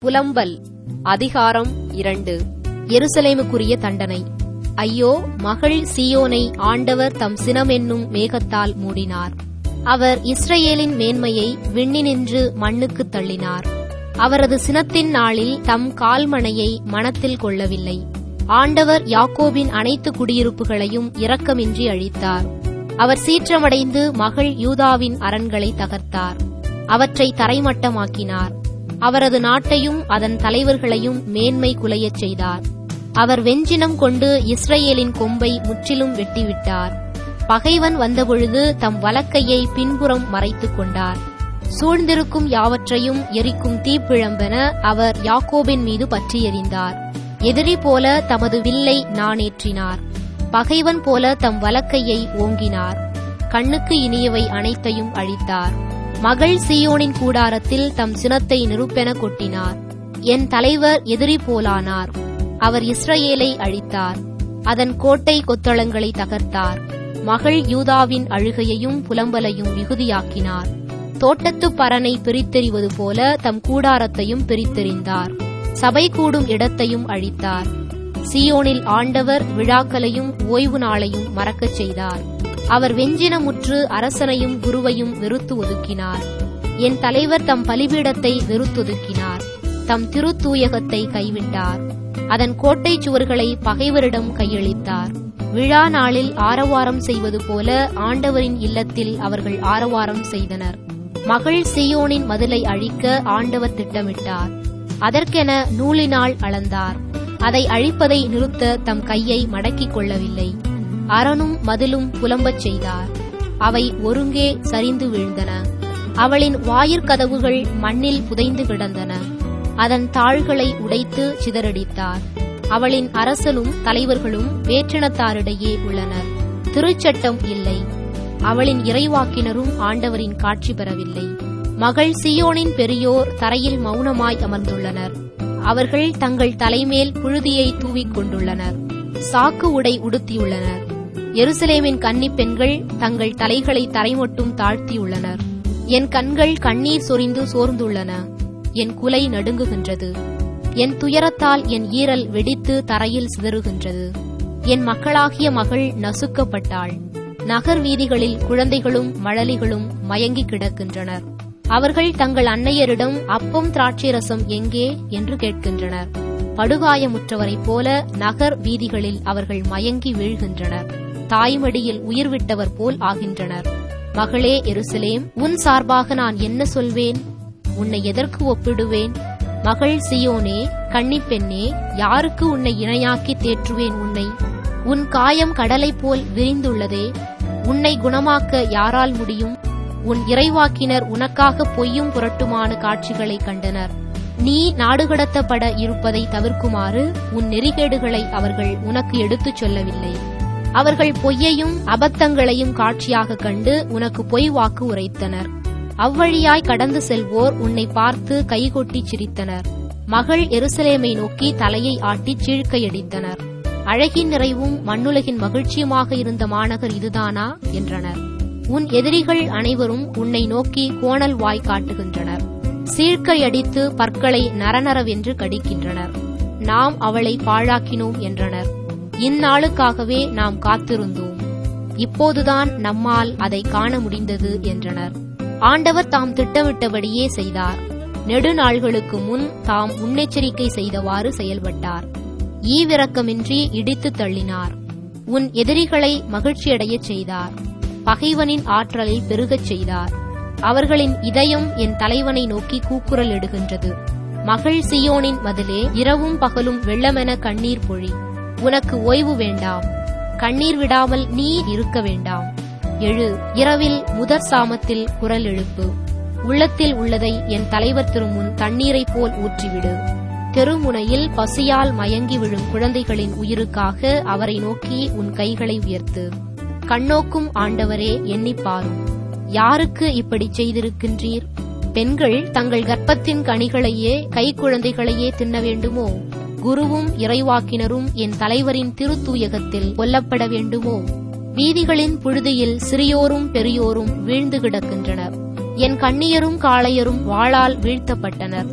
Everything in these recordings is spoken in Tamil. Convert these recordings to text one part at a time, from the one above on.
புலம்பல் அதிகாரம் இரண்டு எருசலேமுக்குரிய தண்டனை ஐயோ மகள் சீயோனை ஆண்டவர் தம் சினமென்னும் மேகத்தால் மூடினார் அவர் இஸ்ரவேலின் மேன்மையை விண்ணினின்று மண்ணுக்குத் தள்ளினார் அவரது சினத்தின் நாளில் தம் கால்மனையை மனத்தில் கொள்ளவில்லை ஆண்டவர் யாக்கோபின் அனைத்து குடியிருப்புகளையும் இரக்கமின்றி அழித்தார் அவர் சீற்றமடைந்து மகள் யூதாவின் அரண்களை தகர்த்தார் அவற்றை தரைமட்டமாக்கினார் அவரது நாட்டையும் அதன் தலைவர்களையும் மேன்மை குலையச் செய்தார் அவர் வெஞ்சினம் கொண்டு இஸ்ரவேலின் கொம்பை முற்றிலும் வெட்டிவிட்டார் பகைவன் வந்தபொழுது தம் வலக்கையை பின்புறம் மறைத்துக் கொண்டார் சூழ்ந்திருக்கும் யாவற்றையும் எரிக்கும் தீப்பிழம்பென அவர் யாக்கோபின் மீது பற்றி எறிந்தார் எதிரி போல தமது வில்லை நாணேற்றினார் பகைவன் போல தம் வலக்கையை ஓங்கினார் கண்ணுக்கு இனியவை அனைத்தையும் அழித்தார் மகள் சீயோனின் கூடாரத்தில் தம் சினத்தை நிருப்பென கொட்டினார் என் தலைவர் எதிரி போலானார் அவர் இஸ்ரவேலை அழித்தார் அதன் கோட்டை கொத்தளங்களை தகர்த்தார் மகள் யூதாவின் அழுகையையும் புலம்பலையும் மிகுதியாக்கினார் தோட்டத்துப் பறனை பிரித்தெறிவது போல தம் கூடாரத்தையும் பிரித்தெறிந்தார் சபை கூடும் இடத்தையும் அழித்தார் சியோனில் ஆண்டவர் விழாக்களையும் ஓய்வு நாளையும் மறக்கச் செய்தார் அவர் வெஞ்சினமுற்று அரசனையும் குருவையும் வெறுத்து ஒதுக்கினார் என் தலைவர் தம் பலிபீடத்தை வெறுத்தொதுக்கினார் தம் திருத்தூயகத்தை கைவிட்டார் அதன் கோட்டை சுவர்களை பகைவரிடம் கையளித்தார் விழா நாளில் ஆரவாரம் செய்வது போல ஆண்டவரின் இல்லத்தில் அவர்கள் ஆரவாரம் செய்தனர் மகள் சியோனின் மதிலை அழிக்க ஆண்டவர் திட்டமிட்டார் அதற்கென நூலினால் அளந்தார் அதை அழிப்பதை நிறுத்த தம் கையை மடக்கிக் கொள்ளவில்லை அரணும் மதிலும் புலம்பச் செய்தார் அவை ஒருங்கே சரிந்து வீழ்ந்தன அவளின் வாயிற்கதவுகள் மண்ணில் புதைந்து கிடந்தன அதன் தாள்களை உடைத்து சிதறடித்தார் அவளின் அரசலும் தலைவர்களும் வேற்றினத்தாரிடையே உள்ளனர் திருச்சட்டம் இல்லை அவளின் இறைவாக்கினரும் ஆண்டவரின் காட்சி பெறவில்லை மகள் சியோனின் பெரியோர் தரையில் மௌனமாய் அமர்ந்துள்ளனர் அவர்கள் தங்கள் தலைமேல் புழுதியை தூவிக் கொண்டுள்ளனர் சாக்கு உடை உடுத்தியுள்ளனர் எருசலேமின் கன்னிப் பெண்கள் தங்கள் தலைகளை தரைமொட்டும் தாழ்த்தியுள்ளனர் என் கண்கள் கண்ணீர் சொரிந்து சோர்ந்துள்ளன என் குலை நடுங்குகின்றது என் துயரத்தால் என் ஈரல் வெடித்து தரையில் சிதறுகின்றது என் மக்களாகிய மகள் நசுக்கப்பட்டாள் நகர் வீதிகளில் குழந்தைகளும் மழலிகளும் மயங்கி கிடக்கின்றனர் அவர்கள் தங்கள் அன்னையரிடம் அப்பம் திராட்சை ரசம் எங்கே என்று கேட்கின்றனர் படுகாயமுற்றவரைப் போல நகர் வீதிகளில் அவர்கள் மயங்கி வீழ்கின்றனர் தாய்மடியில் உயிர் விட்டவர் போல் ஆகின்றனர் மகளே எருசலேம் உன் சார்பாக நான் என்ன சொல்வேன் உன்னை எதற்கு ஒப்பிடுவேன் மகள் சியோனே கன்னிப்பெண்ணே யாருக்கு உன்னை இணையாக்கி தேற்றுவேன் உன்னை உன் காயம் கடலைப் போல் விரிந்துள்ளதே உன்னை குணமாக்க யாரால் முடியும் உன் இறைவாக்கினர் உனக்காக பொய்யும் புரட்டுமான காட்சிகளை கண்டனர் நீ நாடுகடத்தப்பட இருப்பதை தவிர்க்குமாறு உன் நெறிகேடுகளை அவர்கள் உனக்கு எடுத்துச் சொல்லவில்லை அவர்கள் பொய்யையும் அபத்தங்களையும் காட்சியாக கண்டு உனக்கு பொய் வாக்கு உரைத்தனர் அவ்வழியாய் கடந்து செல்வோர் உன்னை பார்த்து கைகொட்டி சிரித்தனர் மகள் எருசலேமை நோக்கி தலையை ஆட்டி சீழ்க்கையடித்தனர் அழகின் நிறைவும் மண்ணுலகின் மகிழ்ச்சியுமாக இருந்த மாநகர் இதுதானா என்றனர் உன் எதிரிகள் அனைவரும் உன்னை நோக்கி கோணல் வாய் காட்டுகின்றனர் சீழ்க்கையடித்து பற்களை நரநரவென்று கடிக்கின்றனர் நாம் அவளை பாழாக்கினோம் என்றனர் இந்நாளுக்காகவே நாம் காத்திருந்தோம் இப்போதுதான் நம்மால் அதை காண முடிந்தது என்றனர் ஆண்டவர் தாம் திட்டமிட்டபடியே செய்தார் நெடுநாள்களுக்கு முன் தாம் முன்னெச்சரிக்கை செய்தவாறு செயல்பட்டார் ஈவிரக்கமின்றி இடித்து தள்ளினார் உன் எதிரிகளை மகிழ்ச்சியடையச் செய்தார் பகைவனின் ஆற்றலை பெருகச் செய்தார் அவர்களின் இதயம் என் தலைவனை நோக்கி கூக்குரல் எடுகின்றது மகள் சியோனின் மதிலே இரவும் பகலும் வெள்ளமென கண்ணீர் பொழி உனக்கு ஓய்வு வேண்டாம் கண்ணீர் விடாமல் நீ இருக்க வேண்டாம் எழு இரவில் முதற் சாமத்தில் குரல் எழுப்பு உள்ளத்தில் உள்ளதை என் தலைவர் திருமுன் தண்ணீரைப் போல் ஊற்றிவிடு தெருமுனையில் பசியால் மயங்கி விழும் குழந்தைகளின் உயிருக்காக அவரை நோக்கி உன் கைகளை உயர்த்து கண்ணோக்கும் ஆண்டவரே எண்ணிப் பாரும் யாருக்கு இப்படி செய்திருக்கின்றீர் பெண்கள் தங்கள் கர்ப்பத்தின் கனிகளையே கைக்குழந்தைகளையே தின்ன வேண்டுமோ குருவும் இறைவாக்கினரும் என் தலைவரின் திருத்தூயகத்தில் கொல்லப்பட வேண்டுமோ வீதிகளின் புழுதியில் சிறியோரும் பெரியோரும் வீழ்ந்து கிடக்கின்றனர் என் கண்ணியரும் காளையரும் வாளால் வீழ்த்தப்பட்டனர்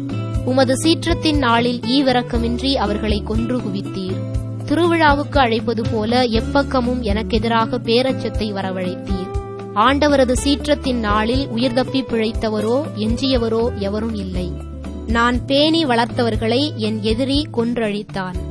உமது சீற்றத்தின் நாளில் ஈவிரக்கமின்றி அவர்களை கொன்று குவித்தீர் திருவிழாவுக்கு அழைப்பது போல எப்பக்கமும் எனக்கெதிராக பேரச்சத்தை வரவழைத்தீர் ஆண்டவரது சீற்றத்தின் நாளில் உயிர் தப்பி பிழைத்தவரோ எஞ்சியவரோ எவரும் இல்லை நான் பேணி வளர்த்தவர்களை என் எதிரி கொன்றழித்தான்